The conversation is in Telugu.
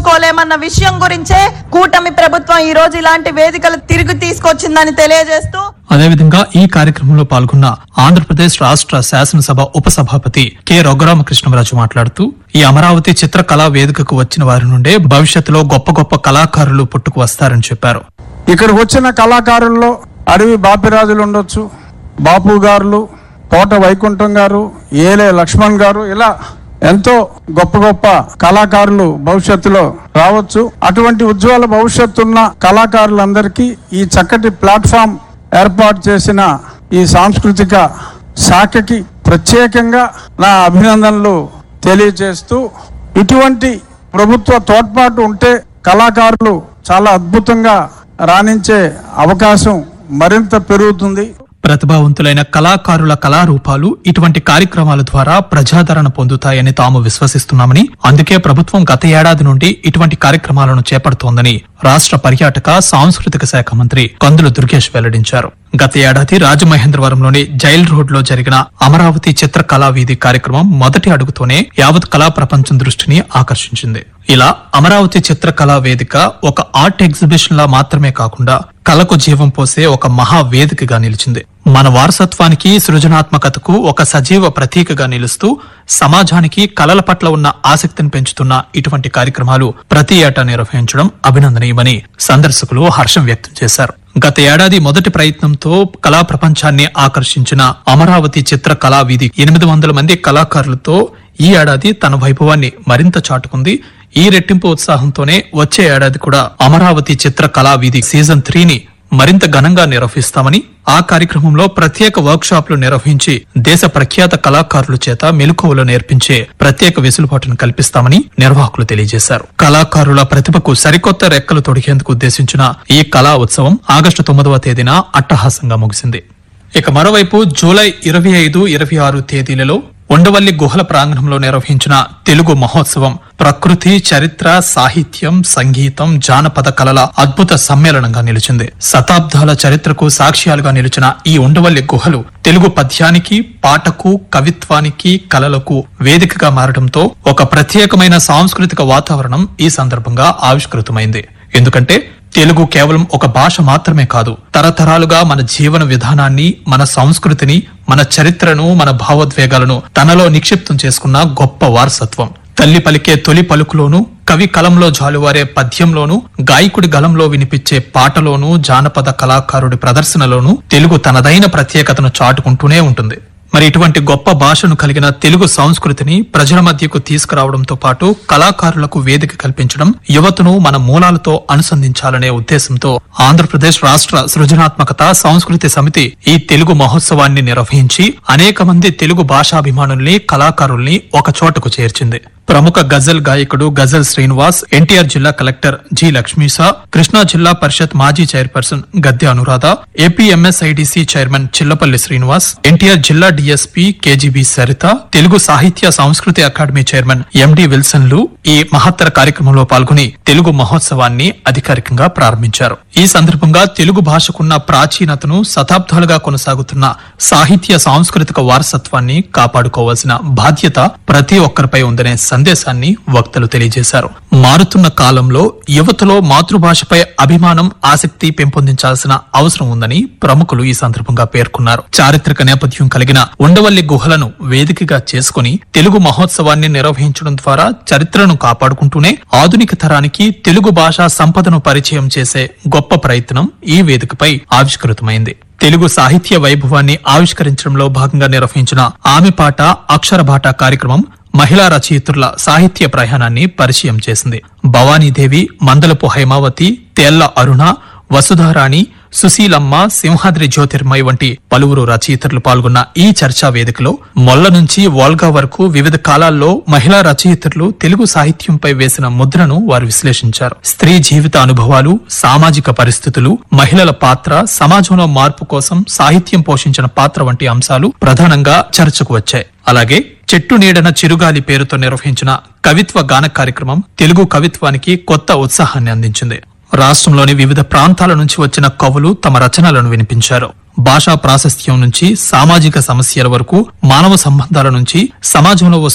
నిరూపించుకోలేమన్న విషయం గురించే కూటమి ప్రభుత్వం ఈ రోజు ఇలాంటి వేదికలు తిరిగి తీసుకొచ్చిందని తెలియజేస్తూ అదేవిధంగా ఈ కార్యక్రమంలో పాల్గొన్న ఆంధ్రప్రదేశ్ రాష్ట్ర శాసనసభ ఉపసభాపతి కె రఘురామకృష్ణరాజు మాట్లాడుతూ ఈ అమరావతి చిత్రకళా వేదికకు వచ్చిన వారి నుండే భవిష్యత్తులో గొప్ప గొప్ప కళాకారులు పుట్టుకు వస్తారని చెప్పారు ఇక్కడికి వచ్చిన కళాకారుల్లో అడవి బాపిరాజులు ఉండొచ్చు బాపు గారులు కోట వైకుంఠం గారు ఏలే లక్ష్మణ్ గారు ఇలా ఎంతో గొప్ప గొప్ప కళాకారులు భవిష్యత్తులో రావచ్చు అటువంటి ఉజ్వల భవిష్యత్తు ఉన్న కళాకారులందరికీ ఈ చక్కటి ప్లాట్ఫామ్ ఏర్పాటు చేసిన ఈ సాంస్కృతిక శాఖకి ప్రత్యేకంగా నా అభినందనలు తెలియజేస్తూ ఇటువంటి ప్రభుత్వ తోడ్పాటు ఉంటే కళాకారులు చాలా అద్భుతంగా రాణించే అవకాశం మరింత పెరుగుతుంది ప్రతిభావంతులైన కళాకారుల కళారూపాలు ఇటువంటి కార్యక్రమాల ద్వారా ప్రజాదరణ పొందుతాయని తాము విశ్వసిస్తున్నామని అందుకే ప్రభుత్వం గత ఏడాది నుండి ఇటువంటి కార్యక్రమాలను చేపడుతోందని రాష్ట్ర పర్యాటక సాంస్కృతిక శాఖ మంత్రి కందుల దుర్గేష్ వెల్లడించారు గత ఏడాది రాజమహేంద్రవరంలోని జైల్ రోడ్ లో జరిగిన అమరావతి చిత్రకళా వీధి కార్యక్రమం మొదటి అడుగుతోనే యావత్ కళా ప్రపంచం దృష్టిని ఆకర్షించింది ఇలా అమరావతి చిత్రకళా వేదిక ఒక ఆర్ట్ ఎగ్జిబిషన్ లా మాత్రమే కాకుండా కళకు జీవం పోసే ఒక మహా వేదికగా నిలిచింది మన వారసత్వానికి సృజనాత్మకతకు ఒక సజీవ ప్రతీకగా నిలుస్తూ సమాజానికి కళల పట్ల ఉన్న ఆసక్తిని పెంచుతున్న ఇటువంటి కార్యక్రమాలు ప్రతి ఏటా నిర్వహించడం అభినందనీయమని సందర్శకులు హర్షం వ్యక్తం చేశారు గత ఏడాది మొదటి ప్రయత్నంతో కళా ప్రపంచాన్ని ఆకర్షించిన అమరావతి చిత్ర కళా వీధి ఎనిమిది వందల మంది కళాకారులతో ఈ ఏడాది తన వైభవాన్ని మరింత చాటుకుంది ఈ రెట్టింపు ఉత్సాహంతోనే వచ్చే ఏడాది కూడా అమరావతి చిత్ర కళా వీధి సీజన్ త్రీని మరింత ఘనంగా నిర్వహిస్తామని ఆ కార్యక్రమంలో ప్రత్యేక వర్క్ షాప్లు నిర్వహించి దేశ ప్రఖ్యాత కళాకారుల చేత మెలకువలు నేర్పించే ప్రత్యేక వెసులుబాటును కల్పిస్తామని నిర్వాహకులు తెలియజేశారు కళాకారుల ప్రతిభకు సరికొత్త రెక్కలు తొడిగేందుకు ఉద్దేశించిన ఈ కళా ఉత్సవం ఆగస్టు తొమ్మిదవ తేదీన అట్టహాసంగా ముగిసింది ఇక మరోవైపు జూలై ఇరవై ఐదు ఇరవై ఆరు తేదీలలో ఉండవల్లి గుహల ప్రాంగణంలో నిర్వహించిన తెలుగు మహోత్సవం ప్రకృతి చరిత్ర సాహిత్యం సంగీతం జానపద కళల అద్భుత సమ్మేళనంగా నిలిచింది శతాబ్దాల చరిత్రకు సాక్ష్యాలుగా నిలిచిన ఈ ఉండవల్లి గుహలు తెలుగు పద్యానికి పాటకు కవిత్వానికి కళలకు వేదికగా మారడంతో ఒక ప్రత్యేకమైన సాంస్కృతిక వాతావరణం ఈ సందర్భంగా ఆవిష్కృతమైంది ఎందుకంటే తెలుగు కేవలం ఒక భాష మాత్రమే కాదు తరతరాలుగా మన జీవన విధానాన్ని మన సంస్కృతిని మన చరిత్రను మన భావోద్వేగాలను తనలో నిక్షిప్తం చేసుకున్న గొప్ప వారసత్వం తల్లి పలికే తొలి పలుకులోను కవి కలంలో జాలువారే పద్యంలోను గాయకుడి గలంలో వినిపించే పాటలోను జానపద కళాకారుడి ప్రదర్శనలోను తెలుగు తనదైన ప్రత్యేకతను చాటుకుంటూనే ఉంటుంది మరి ఇటువంటి గొప్ప భాషను కలిగిన తెలుగు సంస్కృతిని ప్రజల మధ్యకు తీసుకురావడంతో పాటు కళాకారులకు వేదిక కల్పించడం యువతను మన మూలాలతో అనుసంధించాలనే ఉద్దేశంతో ఆంధ్రప్రదేశ్ రాష్ట్ర సృజనాత్మకత సంస్కృతి సమితి ఈ తెలుగు మహోత్సవాన్ని నిర్వహించి అనేక మంది తెలుగు భాషాభిమానుల్ని కళాకారుల్ని ఒక చోటకు చేర్చింది ప్రముఖ గజల్ గాయకుడు గజల్ శ్రీనివాస్ ఎన్టీఆర్ జిల్లా కలెక్టర్ జి లక్ష్మీసా కృష్ణా జిల్లా పరిషత్ మాజీ chairperson Gadde Anuradha APMSIDC chairman Chillapalli Srinivas NTR జిల్లా డిఎస్పీ కేజీబీ సరిత తెలుగు సాహిత్య సంస్కృతి అకాడమీ చైర్మన్ ఎండి విల్సన్లు ఈ మహత్తర కార్యక్రమంలో పాల్గొని తెలుగు మహోత్సవాన్ని అధికారికంగా ప్రారంభించారు ఈ సందర్భంగా తెలుగు భాషకున్న ప్రాచీనతను శతాబ్దాలుగా కొనసాగుతున్న సాహిత్య సాంస్కృతిక వారసత్వాన్ని కాపాడుకోవాల్సిన బాధ్యత ప్రతి ఒక్కరిపై ఉందనే సందేశాన్ని వక్తలు తెలియజేశారు మారుతున్న కాలంలో యువతలో మాతృభాషపై అభిమానం ఆసక్తి పెంపొందించాల్సిన అవసరం ఉందని ప్రముఖులు ఈ సందర్భంగా పేర్కొన్నారు చారిత్రక నేపథ్యం కలిగిన ఉండవల్లి గుహలను వేదికగా చేసుకుని తెలుగు మహోత్సవాన్ని నిర్వహించడం ద్వారా చరిత్రను కాపాడుకుంటూనే ఆధునిక తరానికి తెలుగు భాషా సంపదను పరిచయం చేసే గొప్ప ప్రయత్నం ఈ వేదికపై ఆవిష్కృతమైంది తెలుగు సాహిత్య వైభవాన్ని ఆవిష్కరించడంలో భాగంగా నిర్వహించిన ఆమె పాట అక్షరబాట కార్యక్రమం మహిళా రచయిత్రుల సాహిత్య ప్రయాణాన్ని పరిచయం చేసింది భవానీదేవి మందలపు హైమావతి తేళ్ల అరుణ వసుధారాణి సుశీలమ్మ సింహాద్రి జ్యోతిర్మయ్ వంటి పలువురు రచయితలు పాల్గొన్న ఈ చర్చా వేదికలో మొల్ల నుంచి వోల్గా వరకు వివిధ కాలాల్లో మహిళా రచయితలు తెలుగు సాహిత్యంపై వేసిన ముద్రను వారు విశ్లేషించారు స్త్రీ జీవిత అనుభవాలు సామాజిక పరిస్థితులు మహిళల పాత్ర సమాజంలో మార్పు కోసం సాహిత్యం పోషించిన పాత్ర వంటి అంశాలు ప్రధానంగా చర్చకు వచ్చాయి అలాగే చెట్టు నీడన చిరుగాలి పేరుతో నిర్వహించిన కవిత్వ గాన కార్యక్రమం తెలుగు కవిత్వానికి కొత్త ఉత్సాహాన్ని అందించింది రాష్ట్రంలోని వివిధ ప్రాంతాల నుంచి వచ్చిన కవులు తమ రచనలను వినిపించారు భాషా ప్రాశస్త్యం నుంచి సామాజిక సమస్యల వరకు మానవ సంబంధాల నుంచి సమాజంలో